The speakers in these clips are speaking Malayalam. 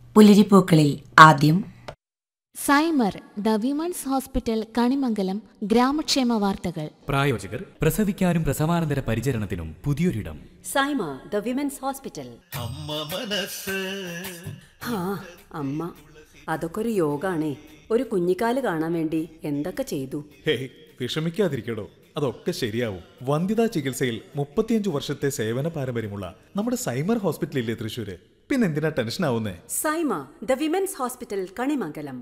പുലരിപ്പൂക്കളിൽ ആദ്യം Saima the women's hospital Kanimangalam ഗ്രാമക്ഷേമ വാർത്തകൾ പ്രായോജകർ പ്രസവിക്കാനും പ്രസവാനന്തര പരിചരണത്തിനും പുതിയൊരിടം സൈമ ദ വിമൻസ് ഹോസ്പിറ്റൽ ആ അമ്മ അതൊക്കെ ഒരു യോഗാണേ ഒരു കുഞ്ഞിക്കാല് കാണാൻ വേണ്ടി എന്തൊക്കെ ചെയ്തു ഹേയ് വിഷമിക്കാതിരിക്കടോ അതൊക്കെ ശരിയാവും വന്ധ്യതാ ചികിത്സയിൽ മുപ്പത്തിയഞ്ചു വർഷത്തെ സേവന പാരമ്പര്യമുള്ള നമ്മുടെ സൈമർ ഹോസ്പിറ്റലില്ലേ തൃശ്ശൂര് പിന്നെ എന്തിനാ ടെൻഷൻ ആവുന്നേ Saima the women's hospital Kanimangalam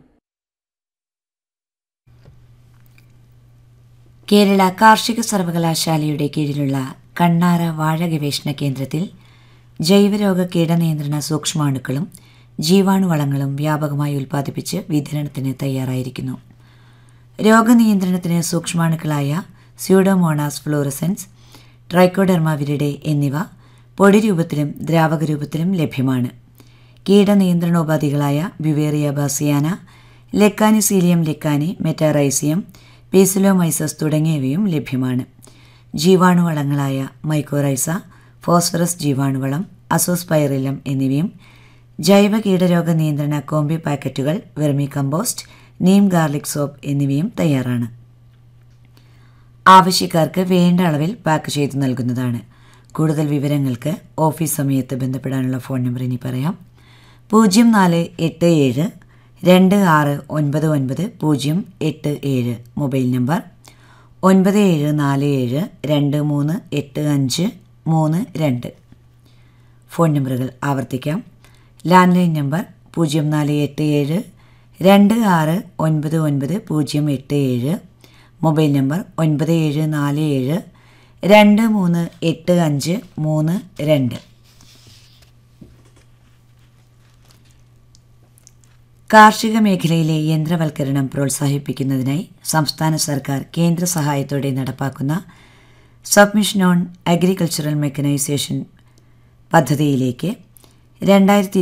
Kerala കാർഷിക സർവകലാശാലയുടെ കീഴിലുള്ള കണ്ണാറ വാഴ ഗവേഷണ കേന്ദ്രത്തിൽ ജൈവരോഗ കീടനിയന്ത്രണ സൂക്ഷ്മാണുക്കളും ജീവാണുവളങ്ങളും വ്യാപകമായി ഉൽപ്പാദിപ്പിച്ച് വിതരണത്തിന് തയ്യാറായിരിക്കുന്നു രോഗനിയന്ത്രണത്തിന് സൂക്ഷ്മാണുക്കളായ സ്യൂഡോമോണാസ് ഫ്ലോറസൻസ് ട്രൈക്കോഡെർമ വിരിഡെ എന്നിവ പൊടി രൂപത്തിലും ദ്രാവക രൂപത്തിലും ലഭ്യമാണ് കീടനിയന്ത്രണോപാധികളായ beauveria bassiana lecanicillium lecanii metarhizium paecilomyces തുടങ്ങിയവയും ലഭ്യമാണ് ജീവാണുവളങ്ങളായ മൈക്കോറൈസ ഫോസ്ഫറസ് ജീവാണുവളം അസോസ്പൈറിലം എന്നിവയും ജൈവ കീടരോഗ നിയന്ത്രണ കോമ്പി പാക്കറ്റുകൾ vermi compost neem garlic soap എന്നിവയും തയ്യാറാണ് ആവശ്യക്കാർക്ക് വേണ്ട അളവിൽ പാക്ക് ചെയ്തു നൽകുന്നതാണ് കൂടുതൽ വിവരങ്ങൾക്ക് ഓഫീസ് സമയത്ത് ബന്ധപ്പെടാനുള്ള ഫോൺ നമ്പർ ഇനി പറയാം പൂജ്യം നാല് എട്ട് ഏഴ് രണ്ട് ആറ് ഒൻപത് ഒൻപത് പൂജ്യം എട്ട് ഏഴ് മൊബൈൽ നമ്പർ ഒൻപത് ഏഴ് നാല് ഏഴ് രണ്ട് മൂന്ന് എട്ട് അഞ്ച് മൂന്ന് രണ്ട് ഫോൺ നമ്പറുകൾ ആവർത്തിക്കാം ലാൻഡ് ലൈൻ നമ്പർ പൂജ്യം നാല് എട്ട് ഏഴ് രണ്ട് ആറ് ഒൻപത് ഒൻപത് പൂജ്യം എട്ട് ഏഴ് മൊബൈൽ നമ്പർ ഒൻപത് ഏഴ് നാല് ഏഴ് രണ്ട് മൂന്ന് എട്ട് അഞ്ച് മൂന്ന് രണ്ട് കാർഷിക മേഖലയിലെ യന്ത്രവൽക്കരണം പ്രോത്സാഹിപ്പിക്കുന്നതിനായി സംസ്ഥാന സർക്കാർ കേന്ദ്ര സഹായത്തോടെ നടപ്പാക്കുന്ന സബ്മിഷൻ ഓൺ അഗ്രികൾച്ചറൽ മെക്കനൈസേഷൻ പദ്ധതിയിലേക്ക് രണ്ടായിരത്തി